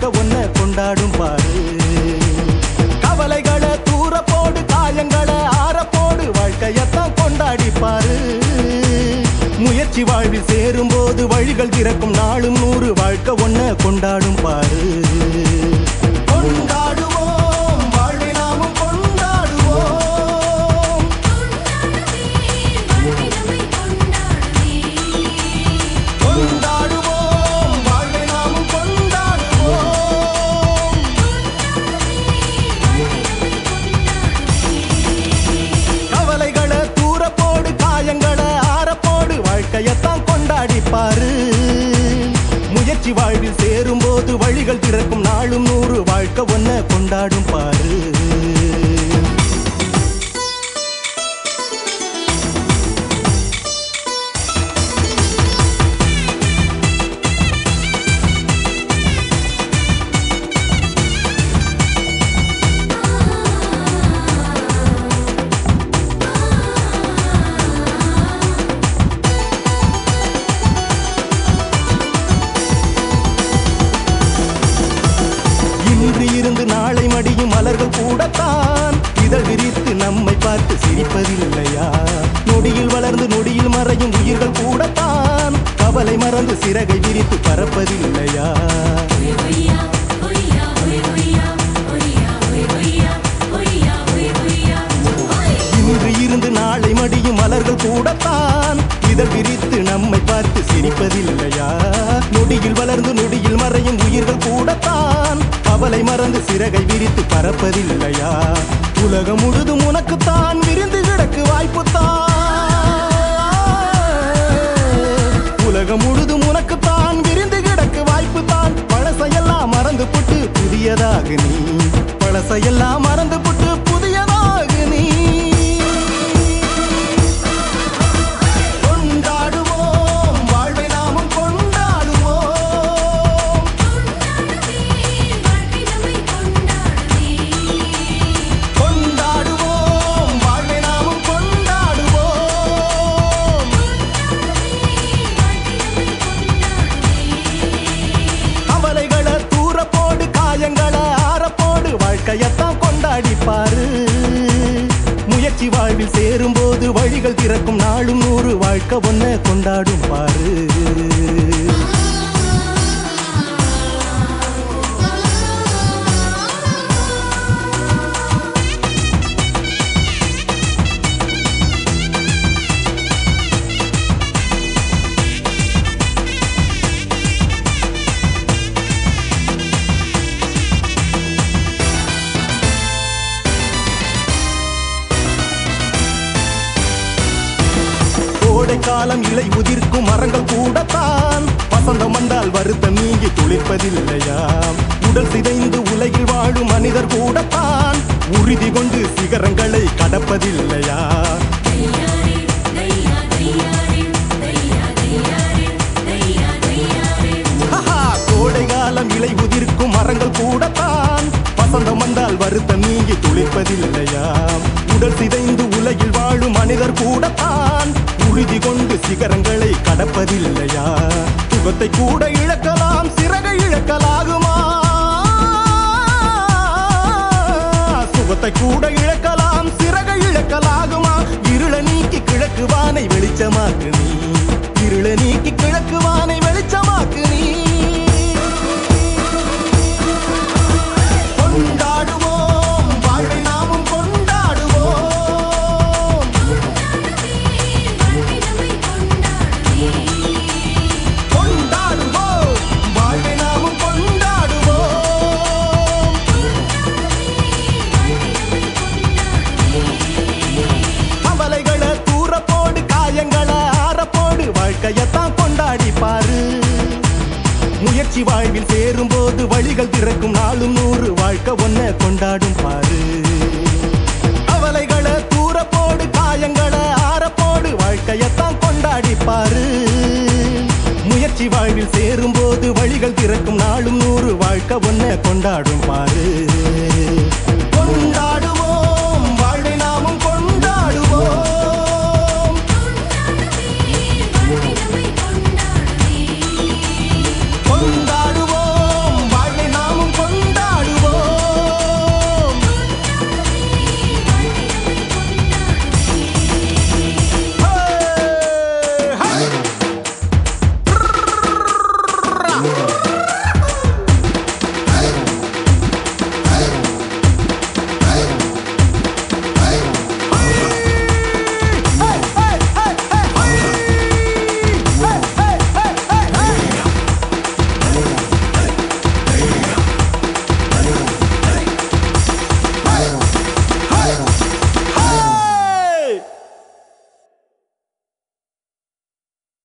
வாழ்க்கை ஒன்ன கொண்டாடும் பாரு கவலைகளை தூர போடு காயங்களை ஆற போடு வாழ்க்கையத்தான் கொண்டாடி பாரு முயற்சி வாழ்வில் சேரும் போது வழிகள் திறக்கும் நாளும் நூறு வாழ்க்கை ஒன்ன கொண்டாடும் பாரு கொண்டாடுவோம் வாழ்வை நாமும் கொண்டாடுவோம் கொண்டாடுவோம் வாழ்வை நாமும் கொண்டாடுவோம் கவலைகளை தூர போடு காயங்களை ஆற போடு வாழ்க்கையத்தான் கொண்டாடி பாரு முயற்சி வாழ்வில் சேரும் போது வழிகள் திறக்கும் நாளும் நூறு வாழ்க்கை ஒன்ன கொண்டாடும் பாரு இன்று இருந்து நாளை மடியும் மலர்கள் கூடத்தான் இதழ் விரித்து நம்மை பார்த்து சிரிப்பதில்லையா நொடியில் வளர்ந்து நொடியில் மறையும் உயிர்கள் கூடத்தான் கவலை மறந்து சிறகை விரித்து பறப்பதில்லையா இன்று இருந்து நாளை மடியும் மலர்கள் கூடத்தான் இதழ் விரித்து நம்மை பார்த்து சிரிப்பதில்லையா நொடியில் வளர்ந்து நொடியில் மறையும் உயிர்கள் கூடத்தான் கவலை மறந்து சிறகை விரித்து பறப்பதில்லையா உலகம் முழுதும் உனக்குத்தான் விரிந்து கிடக்கு வாய்ப்புத்தான் உலகம் முழுதும் உனக்குத்தான் விரிந்து கிடக்கு வாய்ப்புத்தான் பழசையெல்லாம் மறந்து புட்டு புதியதாக நீ பழசையெல்லாம் மறந்து புட்டு புதியதாக நீ கொண்டாடுவோம் வாழ்வை நாமும் கொண்டாடுவோம் கொண்டாடுவோம் வாழ்வை நாமும் கொண்டாடுவோம் கவலைகளை தூர போடு காயங்களை ஆற போடு வாழ்க்கையத்தான் கொண்டாடி பாரு முயற்சி வாழ்வில் சேரும் போது வழிகள் திறக்கும் நாளும் நூறு வாழ்க்கை ஒன்ன கொண்டாடும் பாரு கோடை காலம் இலை உதிர்க்கும் மரங்கள் கூடத்தான் வசந்தம் வந்தால் வருத்தம் நீங்கி துளிர்ப்பதில்லையா உடல் சிதைந்து உலகில் வாழும் மனிதர் கூடத்தான் உறுதி கொண்டு சிகரங்களை கடப்பதில்லையா ஹஹா, கோடை காலம் இலை உதிர்க்கும் மரங்கள் கூடத்தான் வசந்தம் வந்தால் வருத்தம் நீங்கி துளிர்ப்பதில்லையா உடல் சிதைந்து உலகில் வாழும் மனிதர் கூடத்தான் உறுதி கொண்டு சிகரங்களை கடப்பதில்லையா சுகத்தை கூட இழக்கலாம் சிறகை இழக்கலாகுமா சுகத்தை கூட இழக்கலாம் சிறகை இழக்கலாகுமா இருள நீக்கி கிழக்கு வானை வெளிச்சமாக்கு நீ இருள நீக்கி கிழக்கு வானை வெளிச்சமாக்கு நீ கொண்டாடுவோம் வாழ்வை நாமும் கொண்டாடுவோம் கொண்டாடுவோம் வாழ்வை நாமும் கொண்டாடுவோம் கவலைகளை தூர போடு காயங்களை ஆற போடு வாழ்க்கையத்தான் கொண்டாடி பாரு முயற்சி வாழ்வில் சேரும் போது வழிகள் திறக்கும் நாளும் நூறு வாழ்க்கை ஒன்ன கொண்டாடும் பாரு கவலைகளை தூர போடு காயங்களை ஆற போடு வாழ்க்கையத்தான் கொண்டாடி பாரு முயற்சி வாழ்வில் சேரும் போது வழிகள் திறக்கும் நாளும் நூறு வாழ்க்கை ஒன்ன கொண்டாடும் பாரு கொண்டாடு